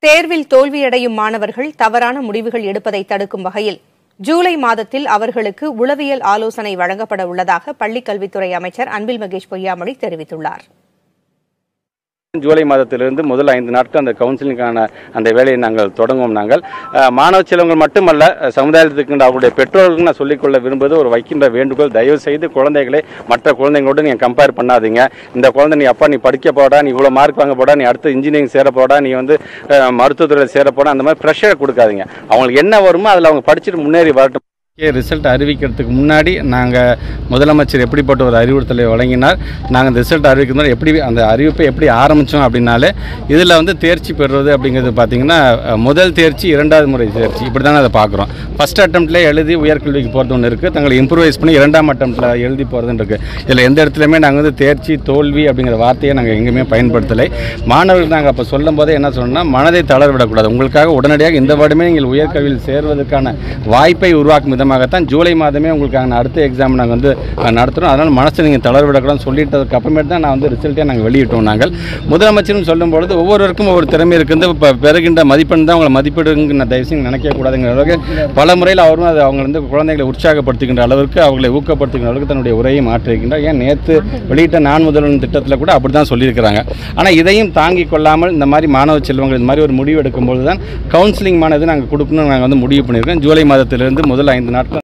தேர்வில் தோல்வியடையும் மாணவர்கள் தவறான முடிவுகள் எடுப்பதை தடுக்கும் வகையில் ஜூலை மாதத்தில் அவர்களுக்கு உளவியல் ஆலோசனை வழங்கப்பட உள்ளதாக பள்ளிக் கல்வித்துறை அமைச்சர் அன்பில் மகேஷ் பொய்யாமொழி தெரிவித்துள்ளார் ஜூலை மாதத்திலிருந்து முதல் ஐந்து நாட்கள் அந்த கவுன்சிலிங்கான அந்த வேலையை நாங்கள் தொடங்குவோம் நாங்கள் அஹ், மாணவ செல்வங்கள் மட்டுமல்ல அஹ், சமுதாயத்துக்கு அவருடைய பெற்றோர்களுக்கு நான் சொல்லிக்கொள்ள விரும்புவது ஒரு வைக்கின்ற வேண்டுகோள் தயவு செய்து குழந்தைகளை மற்ற குழந்தைங்களோடு நீங்கள் கம்பேர் பண்ணாதீங்க இந்த குழந்தை நீ அப்பா நீ படிக்க போடா நீ இவ்வளோ மார்க் வாங்க போடா நீ அடுத்து இன்ஜினியரிங் சேர போடா நீ வந்து அஹ், மருத்துவத்துறையில் சேர போடா அந்த மாதிரி ப்ரெஷரை கொடுக்காதீங்க அவங்களுக்கு என்ன வருமோ அதில் அவங்க படிச்சுட்டு முன்னேறி வரட்டும் ரிசல்ட் அறிவிக்கிறதுக்கு முன்னாடி நாங்கள் முதலமைச்சர் எப்படிப்பட்ட ஒரு அறிவுறுத்தலை வழங்கினார் நாங்கள் இந்த ரிசல்ட் அறிவிக்கிறோம் எப்படி அந்த அறிவிப்பை எப்படி ஆரம்பித்தோம் அப்படின்னாலே இதில் வந்து தேர்ச்சி பெறுவது அப்படிங்கிறது பார்த்தீங்கன்னா அஹ், முதல் தேர்ச்சி இரண்டாவது முறை தேர்ச்சி இப்படி தானே அதை பார்க்குறோம் ஃபஸ்ட் அட்டம்ப்ட்லேயே எழுதி உயர்கல்விக்கு போகிறது ஒன்று இருக்குது தங்களை இம்ப்ரூவைஸ் பண்ணி இரண்டாம் அட்டம்ப்ட்டில் எழுதி போகிறதுன்னு இருக்குது இதில் எந்த இடத்துலையுமே நாங்கள் வந்து தேர்ச்சி தோல்வி அப்படிங்கிற வார்த்தையை நாங்கள் எங்கேயுமே பயன்படுத்தலை மாணவர்களுக்கு நாங்கள் அப்போ சொல்லும் போதே என்ன சொன்னோம்னா மனதை தளர விடக்கூடாது உங்களுக்காக உடனடியாக இந்த வருடமே நீங்கள் உயர்கல்வியில் சேர்வதற்கான வாய்ப்பை உருவாக்கும் விதமாகத்தான் ஜூலை மாதமே உங்களுக்கான அடுத்த எக்ஸாம் நாங்கள் வந்து அஹ், நடத்துகிறோம் அதனால் மனசை நீங்கள் தளர விடக்கூடாதுன்னு சொல்லிட்டதுக்கு அப்புறமேட்டு தான் நான் வந்து ரிசல்ட்டே நாங்கள் வெளியிட்டோம் நாங்கள் முதலமைச்சரும் சொல்லும் பொழுது ஒவ்வொருவருக்கும் ஒவ்வொரு திறமை இருக்குது இப்போ பெறுகின்ற மதிப்பெண் தான் உங்களை மதிப்பீடுங்க நான் தயவு செஞ்சு நினைக்க கூடாதுங்கிற அளவுக்கு பல முறையில் அவரும் அது அவங்க வந்து குழந்தைகளை உற்சாகப்படுத்துகின்ற அளவிற்கு அவர்களை ஊக்கப்படுத்துகின்ற அளவுக்கு தன்னுடைய உரையை மாற்றியிருக்கின்றார் ஏன் நேற்று வெளியிட்ட நான் முதல்வன் திட்டத்தில் கூட அப்படி தான் சொல்லியிருக்கிறாங்க ஆனால் இதையும் தாங்கிக் கொள்ளாமல் இந்த மாதிரி மாணவ செல்வங்கள் இந்த மாதிரி ஒரு முடிவு எடுக்கும்போது தான் கவுன்சிலிங் மானது நாங்கள் கொடுக்கணும்னு நாங்கள் வந்து முடிவு பண்ணியிருக்கோம் ஜூலை மாதத்திலிருந்து முதல் ஐந்து நாட்கள்